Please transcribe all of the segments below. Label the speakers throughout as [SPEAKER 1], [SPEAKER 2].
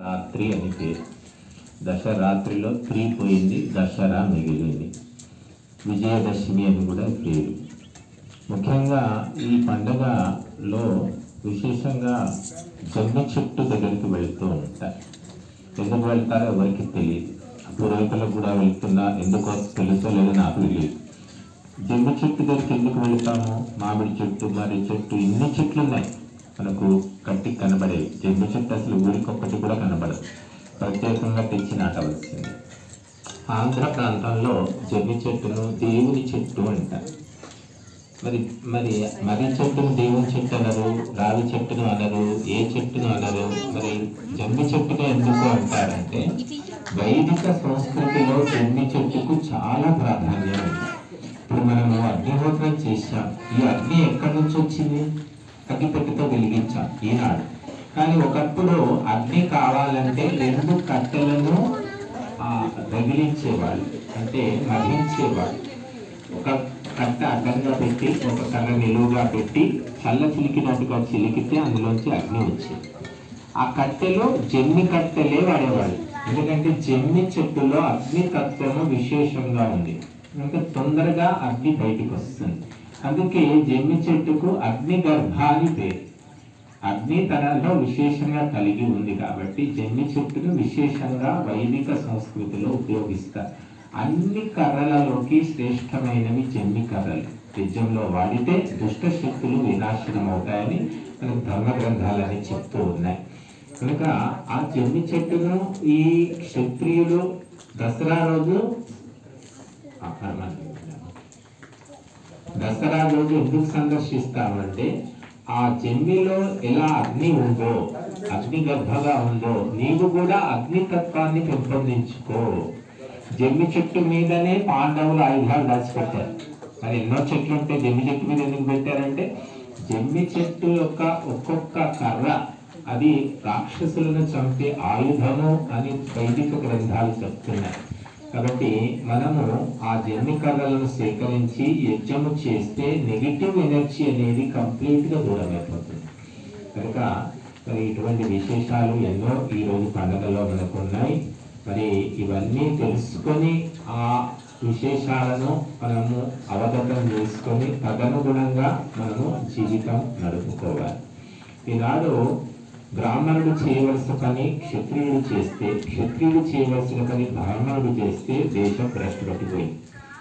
[SPEAKER 1] రాత్రి అని పేరు దశరాత్రిలో త్రీ పోయింది దసరా మిగిలింది విజయదశమి అని కూడా పేరు ముఖ్యంగా ఈ పండగలో విశేషంగా జమ్మి చెట్టు దగ్గరికి వెళ్తూ ఉంటారు ఎందుకు వెళ్తారో ఎవరికి తెలియదు పూర్వీకులకు కూడా వెళ్తున్నా ఎందుకో తెలుసో లేదో నాకు తెలియదు జమ్మి చెట్టు దగ్గరికి ఎందుకు వెళ్తాము మామిడి చెట్టు మర్రి చెట్టు ఇన్ని చెట్లు ఉన్నాయి మనకు కట్టి కనబడేవి జమ్మి చెట్టు అసలు ఊరికొక్కటి కూడా కనబడదు ప్రత్యేకంగా తెచ్చి నాటవలసింది ఆంధ్ర ప్రాంతంలో జమ్మి చెట్టును దేవుని చెట్టు అంటారు మరి మరి మర్రి చెట్టును దేవుని చెట్టు అనరు రావి చెట్టును అనరు ఏ చెట్టును అనరు మరి జమ్మి చెట్టును ఎందుకు అంటారంటే వైదిక సంస్కృతిలో జమ్మి చెట్టుకు చాలా ప్రాధాన్యం ఉంది ఇప్పుడు మనము అగ్నిహోత్రం చేశాం ఈ అగ్ని ఎక్కడి నుంచి వచ్చింది అగ్గిపెట్టెతో వెలిగించాం ఈనాడు కానీ ఒకప్పుడు అగ్ని కావాలంటే రెండు కట్టెలను ఆ, రగిలించేవాళ్ళు అంటే మహించేవాళ్ళు ఒక కట్ట అడ్డంగా పెట్టి ఒక కర్ర నిలువుగా పెట్టి చల్ల చిలికినట్టుగా చిలికితే అందులోంచి అగ్ని వచ్చింది ఆ కట్టెలో జమ్మి కట్టెలే వాడేవాళ్ళు ఎందుకంటే జమ్మి చెట్టులో అగ్ని తత్వము విశేషంగా ఉంది అంటే తొందరగా అగ్ని బయటికి వస్తుంది అందుకే జమ్మి చెట్టుకు అగ్ని గర్భ అని పేరు అగ్ని తనలో విశేషంగా కలిగి ఉంది కాబట్టి జమ్మి చెట్టును విశేషంగా వైదిక సంస్కృతిలో ఉపయోగిస్తారు అన్ని కర్రలలోకి శ్రేష్టమైనవి జమ్మి కర్రలు యజ్ఞంలో వాడితే దుష్ట శక్తులు వినాశనం అవుతాయని మనకు ధర్మ గ్రంథాలని చెప్తూ ఉన్నాయి కనుక ఆ జమ్మి చెట్టును ఈ క్షత్రియులు దసరా రోజు ఆ, పరమాత్మ. దసరా రోజు ఎందుకు సందర్శిస్తామంటే ఆ జమ్మిలో ఎలా అగ్ని ఉందో అగ్ని గర్భగా ఉందో నీవు కూడా అగ్ని తత్వాన్ని పెంపొందించుకో జమ్మి చెట్టు మీదనే పాండవులు ఆయుధాలు దాచిపెట్టారు మరి ఎన్నో చెట్లు ఉంటే జమ్మి చెట్టు మీద ఎందుకు పెట్టారంటే జమ్మి చెట్టు యొక్క ఒక్కొక్క కర్ర అది రాక్షసులను చంపే ఆయుధము అని వైదిక గ్రంథాలు చెప్తున్నాయి కాబట్టి మనము ఆ జమ్మి కర్రలను సేకరించి యజ్ఞము చేస్తే నెగిటివ్ ఎనర్జీ అనేది కంప్లీట్ గా దూరం అయిపోతుంది కనుక మరి ఇటువంటి విశేషాలు ఎన్నో ఈ రోజు పండుగలో మనకు ఉన్నాయి మరి ఇవన్నీ తెలుసుకొని ఆ విశేషాలను మనము అవగతం చేసుకొని తదనుగుణంగా మనము జీవితం నడుపుకోవాలి ఈనాడు బ్రాహ్మణుడు చేయవలసిన పని క్షత్రియుడు చేస్తే క్షత్రియుడు చేయవలసిన పని బ్రాహ్మణుడు చేస్తే దేశం భ్రష్టుపట్టిపోయింది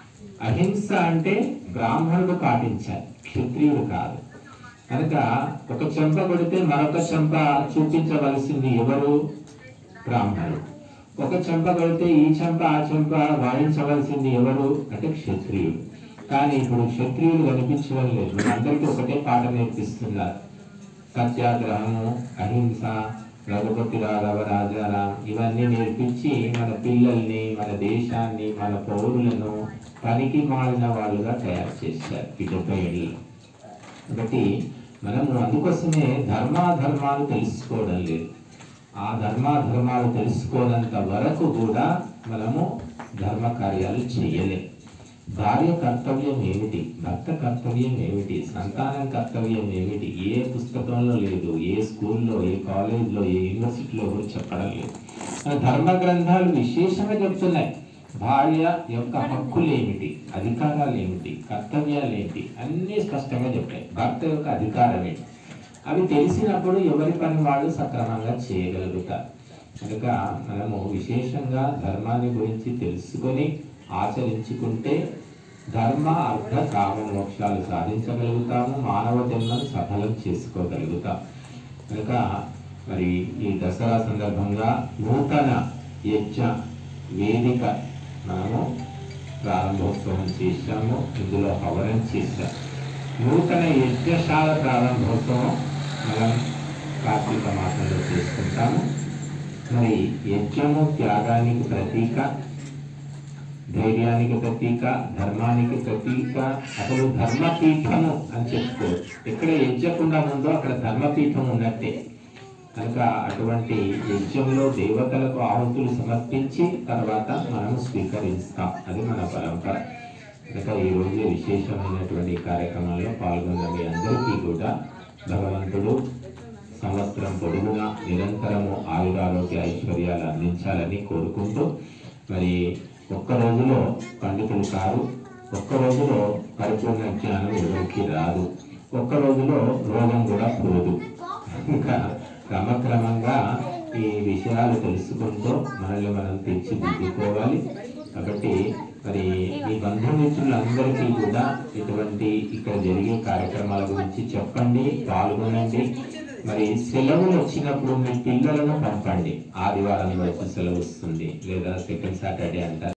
[SPEAKER 1] అహింస అంటే బ్రాహ్మణుడు పాటించాలి క్షత్రియుడు కాదు కనుక ఒక చెంప కొడితే మరొక చెంప చూపించవలసింది ఎవరు బ్రాహ్మణుడు ఒక చెంప కొడితే ఈ చెంప ఆ చెంప వాయించవలసింది ఎవరు అంటే క్షత్రియుడు కానీ ఇప్పుడు క్షత్రియులు కనిపించడం లేదు అందరికీ ఒకటే పాట నేర్పిస్తున్నారు సత్యాగ్రహము అహింస రఘుపతి రాఘవ రాజారాం ఇవన్నీ నేర్పించి మన పిల్లల్ని మన దేశాన్ని మన పౌరులను పనికి మాలిన వాళ్ళుగా తయారు చేశారు ఈ డెబ్బై ఏళ్ళు కాబట్టి మనము అందుకోసమే ధర్మాధర్మాలు తెలుసుకోవడం లేదు ఆ ధర్మాధర్మాలు తెలుసుకోనంత వరకు కూడా మనము ధర్మ కార్యాలు చేయలేం భార్య కర్తవ్యం ఏమిటి భర్త కర్తవ్యం ఏమిటి సంతానం కర్తవ్యం ఏమిటి ఏ పుస్తకంలో లేదు ఏ స్కూల్లో ఏ కాలేజ్లో ఏ యూనివర్సిటీలో కూడా చెప్పడం లేదు మన ధర్మ గ్రంథాలు విశేషంగా చెప్తున్నాయి భార్య యొక్క హక్కులు ఏమిటి అధికారాలు ఏమిటి కర్తవ్యాలు ఏంటి అన్నీ స్పష్టంగా చెప్పాయి భర్త యొక్క అధికారం ఏంటి అవి తెలిసినప్పుడు ఎవరి పని వాళ్ళు సక్రమంగా చేయగలుగుతారు కనుక మనము విశేషంగా ధర్మాన్ని గురించి తెలుసుకొని ఆచరించుకుంటే ధర్మ అర్థ కామ మోక్షాలు సాధించగలుగుతాము మానవ జన్మను సఫలం చేసుకోగలుగుతాం కనుక మరి ఈ దసరా సందర్భంగా నూతన యజ్ఞ వేదిక మనము ప్రారంభోత్సవం చేశాము ఇందులో హవనం చేశాము నూతన యజ్ఞశాల ప్రారంభోత్సవం మనం కార్తీక మాసంలో చేసుకుంటాము మరి యజ్ఞము త్యాగానికి ప్రతీక ధైర్యానికి ప్రతీక ధర్మానికి ప్రతీక అసలు ధర్మపీఠము అని చెప్పుకోవచ్చు ఎక్కడ యజ్ఞకుండా ఉందో అక్కడ ధర్మపీఠం ఉన్నట్టే కనుక అటువంటి యజ్ఞంలో దేవతలకు ఆహుతులు సమర్పించి తర్వాత మనం స్వీకరిస్తాం అది మన పరంపర కనుక ఈ రోజు విశేషమైనటువంటి కార్యక్రమంలో పాల్గొన్న మీ అందరికీ కూడా భగవంతుడు సంవత్సరం పొడుగునా నిరంతరము ఆయురారోగ్య ఐశ్వర్యాలు అందించాలని కోరుకుంటూ మరి ఒక్క రోజులో పండితులు కారు ఒక్క రోజులో పరిపూర్ణ జ్ఞానం ఎవరికి రాదు ఒక్క రోజులో రోగం కూడా పోదు ఇంకా క్రమక్రమంగా ఈ విషయాలు తెలుసుకుంటూ మనల్ని మనం తీర్చిదిద్దుకోవాలి కాబట్టి మరి మీ బంధుమిత్రులందరికీ కూడా ఇటువంటి ఇక్కడ జరిగే కార్యక్రమాల గురించి చెప్పండి పాల్గొనండి మరి సెలవులు వచ్చినప్పుడు మీ పిల్లలను పంపండి ఆదివారం వరకు సెలవు వస్తుంది లేదా సెకండ్ సాటర్డే అంటారు